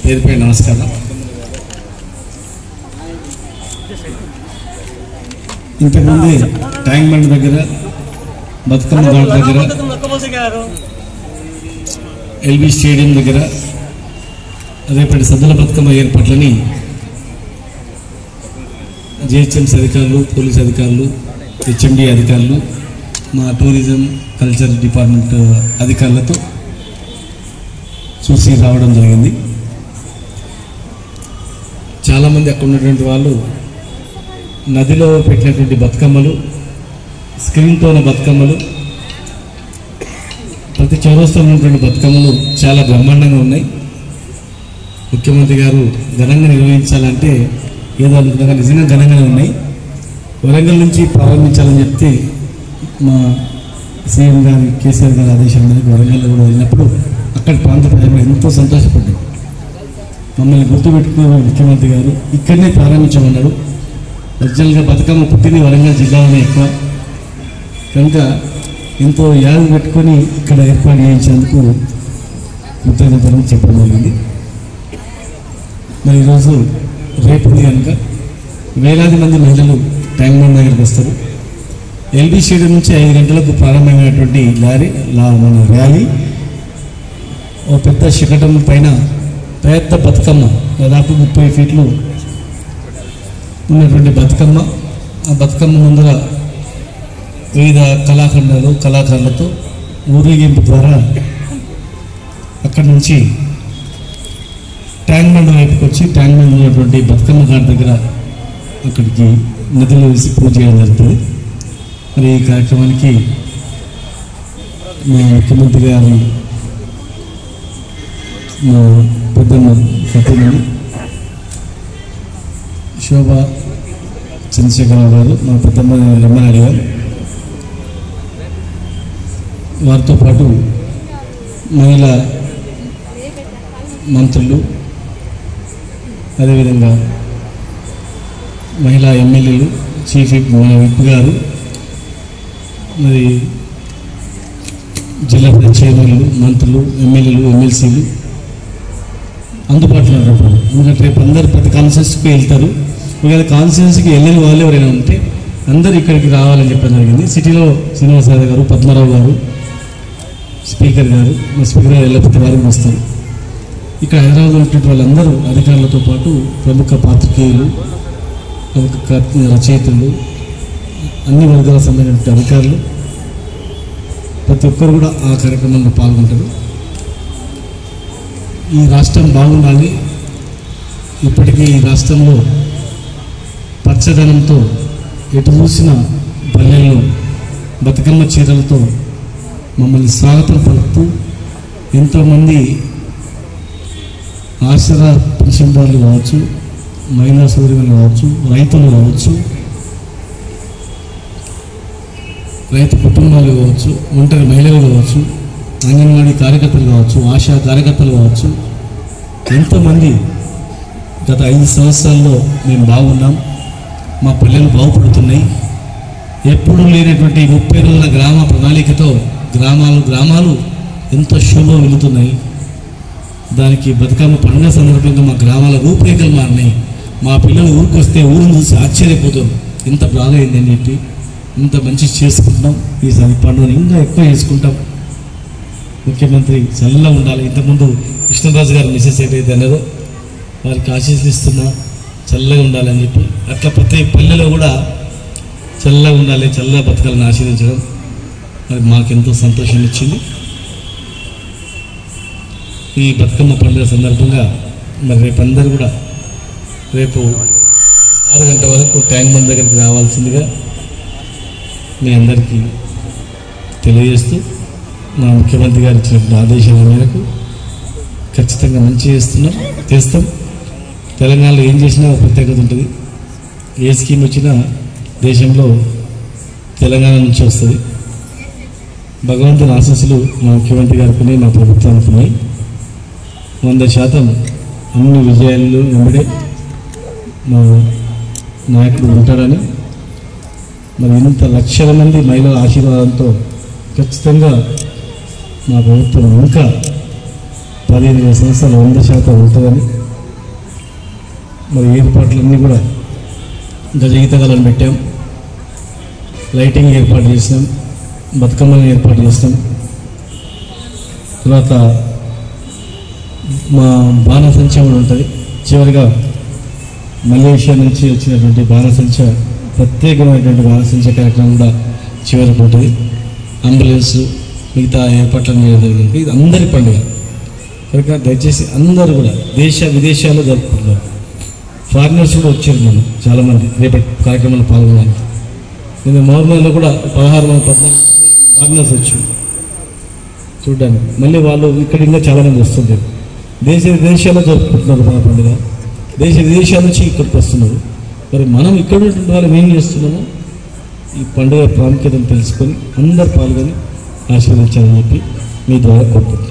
పేరు పేరు నమస్కారం ఇంతకుముందే ట్యాంక్ బండ్ దగ్గర బతుకమ్మ ఘాట్ దగ్గర ఎల్బీ స్టేడియం దగ్గర రేపటి సద్దుల బతుకమ్మ ఏర్పాట్లని జిహెచ్ఎంసీ అధికారులు పోలీస్ అధికారులు హెచ్ఎండి అధికారులు మా టూరిజం కల్చర్ డిపార్ట్మెంట్ అధికారులతో చూసి రావడం జరిగింది చాలామంది అక్కడ ఉన్నటువంటి వాళ్ళు నదిలో పెట్టినటువంటి బతుకమ్మలు స్క్రీన్తో ఉన్న బతుకమ్మలు ప్రతి చౌరస్తా ఉన్నటువంటి బతుకమ్మలు చాలా బ్రహ్మాండంగా ఉన్నాయి ముఖ్యమంత్రి గారు ఘనంగా నిర్వహించాలంటే ఏదో అనుకున్నా నిజంగా ఘనంగానే ఉన్నాయి వరంగల్ నుంచి ప్రారంభించాలని చెప్తే మా సీఎం గారి కేసీఆర్ గారి ఆదేశం మేరకు వరంగల్లో కూడా వెళ్ళినప్పుడు అక్కడ ప్రాంత ప్రజలు ఎంతో సంతోషపడ్డారు మమ్మల్ని గుర్తుపెట్టుకున్న ముఖ్యమంత్రి గారు ఇక్కడనే ప్రారంభించమన్నాడు ఒరిజినల్గా బతుకమ్మ పుట్టింది వరంగల్ జిల్లాలోనే ఎక్కువ కనుక ఎంతో యాద పెట్టుకొని ఇక్కడ ఏర్పాటు చేయించేందుకు కృతజ్ఞతలు చెప్పడం జరిగింది మరి ఈరోజు రేపు ఉంది కనుక వేలాది మంది మహిళలు ట్యాంక్ బండ్ దగ్గరికి వస్తారు ఎల్బీ స్టేడియం నుంచి ఐదు గంటలకు ప్రారంభమైనటువంటి లారీ లా మన ర్యాలీ ఓ పెద్ద శకటం పైన పెద్ద బతుకమ్మ దాదాపు ముప్పై ఫీట్లు ఉన్నటువంటి బతుకమ్మ ఆ బతుకమ్మ ముందర వివిధ కళాఖండాలు కళాకారులతో ఊరేగింపు ద్వారా అక్కడి నుంచి ట్యాంక్ బండ్ వైపుకి వచ్చి ట్యాంక్ బండ్ ఉన్నటువంటి బతుకమ్మ ఘాట్ దగ్గర అక్కడికి నదిలో వేసి పూజ చేయడం జరుగుతుంది మరి ఈ కార్యక్రమానికి మా ముఖ్యమంత్రి గారి మా పెద్దమ్మ సత్యమణి శోభ చంద్రశేఖరరావు గారు మా పెద్దమ్మ రమ్మనాయుడు గారు వారితో పాటు మహిళా మంత్రులు అదేవిధంగా మహిళా ఎమ్మెల్యేలు చీఫ్ విప్ మన విప్ గారు మరి జిల్లా పరిషత్ చైర్మన్లు మంత్రులు ఎమ్మెల్యేలు ఎమ్మెల్సీలు అందుబాటులో ఉంటారు ఎందుకంటే రేపు అందరు ప్రతి కాన్ఫరెన్స్కి వెళ్తారు ఒకవేళ కాన్ఫరెన్స్కి వెళ్ళని వాళ్ళు ఎవరైనా ఉంటే అందరు ఇక్కడికి రావాలని చెప్పడం జరిగింది సిటీలో శ్రీనివాసరావు గారు పద్మారావు గారు స్పీకర్ గారు మా స్పీకర్ గారు వెళ్ళకపోతే వారికి వస్తారు ఇక్కడ హైదరాబాద్లో ఉన్నటువంటి వాళ్ళందరూ అధికారులతో పాటు ప్రముఖ పాత్రికేయులు ప్రముఖ కథ- రచయితలు అన్ని వర్గాలకు సంబంధించిన అధికారులు ప్రతి ఒక్కరు కూడా ఆ కార్యక్రమంలో పాల్గొంటారు ఈ రాష్ట్రం బాగుండాలి ఇప్పటికీ ఈ రాష్ట్రంలో పచ్చదనంతో ఎటు చూసిన పల్లెల్లో బతుకమ్మ చీరలతో మమ్మల్ని స్వాగతం పలుకుతూ ఎంతోమంది ఆసరా పెన్షన్దారులు కావచ్చు మహిళా సోదరులు కావచ్చు రైతులు కావచ్చు రైతు కుటుంబాలు కావచ్చు ఒంటరి మహిళలు కావచ్చు అంగన్వాడీ కార్యకర్తలు కావచ్చు ఆశా కార్యకర్తలు కావచ్చు ఎంతోమంది గత ఐదు సంవత్సరాల్లో మేము బాగున్నాం మా పల్లెలు బాగుపడుతున్నాయి ఎప్పుడూ లేనటువంటి ముప్పై రోజుల గ్రామ ప్రణాళికతో గ్రామాలు గ్రామాలు ఎంతో శోభ వెళుతున్నాయి దానికి బతుకమ్మ పండుగ సందర్భంగా మా గ్రామాల రూపురేఖలు మారినాయి మా పిల్లలు ఊరికి వస్తే ఊరిని చూసి ఆశ్చర్యపోతారు ఇంత బాగా అయిందని చెప్పి ఇంత మంచి చేసుకుంటున్నాం ఈసారి పండుగను ఇంకా ఎక్కువ చేసుకుంటాం ముఖ్యమంత్రి చల్లగా ఉండాలి ఇంతకుముందు కృష్ణరాజు గారు మిసెస్ ఏదైతే అన్నారో వారికి ఆశీస్సుస్తున్నా చల్లగా ఉండాలని చెప్పి అట్లా ప్రతి పల్లెలో కూడా చల్లగా ఉండాలి చల్లగా బతకాలని ఆశీర్వదించడం మరి మాకెంతో సంతోషం ఇచ్చింది ఈ బతుకమ్మ పండుగ సందర్భంగా మరి రేపు అందరూ కూడా రేపు ఆరు గంటల వరకు ట్యాంక్ బండ్ దగ్గరికి రావాల్సిందిగా మీ అందరికీ తెలియజేస్తూ మా ముఖ్యమంత్రి గారు ఇచ్చినటువంటి ఆదేశాల మేరకు ఖచ్చితంగా మంచి చేస్తున్నాం చేస్తాం తెలంగాణలో ఏం చేసినా ఒక ప్రత్యేకత ఉంటుంది ఏ స్కీమ్ వచ్చినా దేశంలో తెలంగాణ నుంచి వస్తుంది భగవంతుని ఆశీస్సులు మా ముఖ్యమంత్రి గారికి ఉన్నాయి, మా ప్రభుత్వానికి ఉన్నాయి వంద శాతం అన్ని విజయాలు వెంబడే మా నాయకుడు ఉంటాడని మరి ఇంత లక్షల మంది మహిళల ఆశీర్వాదంతో ఖచ్చితంగా మా ప్రభుత్వం ఇంకా పదిహేను సంవత్సరాలు వంద శాతం ఉంటుందని మరి ఏర్పాట్లన్నీ కూడా గజగీతగాలను పెట్టాం లైటింగ్ ఏర్పాటు చేసినాం బతుకమ్మని ఏర్పాటు చేసినాం తర్వాత మా బాణసంచ కూడా ఉంటుంది చివరిగా మలేషియా నుంచి వచ్చినటువంటి బాణసంచ ప్రత్యేకమైనటువంటి బాణసంచ కార్యక్రమం కూడా చివరికి ఉంటుంది అంబులెన్స్ మిగతా ఏర్పాట్లను చేయడం జరిగింది ఇది అందరి పండుగ కనుక దయచేసి అందరూ కూడా దేశ విదేశాల్లో జరుపుకుంటున్నారు ఫారినర్స్ కూడా వచ్చారు మనం చాలామంది రేపటి కార్యక్రమంలో పాల్గొనడానికి నేను మోర్మల్లో కూడా పదహారు మంది పద్నాలుగు ఫారినర్స్ వచ్చారు చూడడానికి మళ్ళీ వాళ్ళు ఇక్కడ ఇంకా చాలామంది వస్తుంటారు దేశ విదేశాల్లో జరుపుకుంటున్నారు మన పండుగ దేశ విదేశాల నుంచి ఇక్కడికి వస్తున్నారు మరి మనం ఇక్కడ ఉన్నటువంటి వాళ్ళు ఏం చేస్తున్నామో ఈ పండుగ ప్రాముఖ్యతను తెలుసుకొని అందరు పాల్గొని ఆశీర్వదించాలని చెప్పి మీ ద్వారా కోరుకుంటున్నాను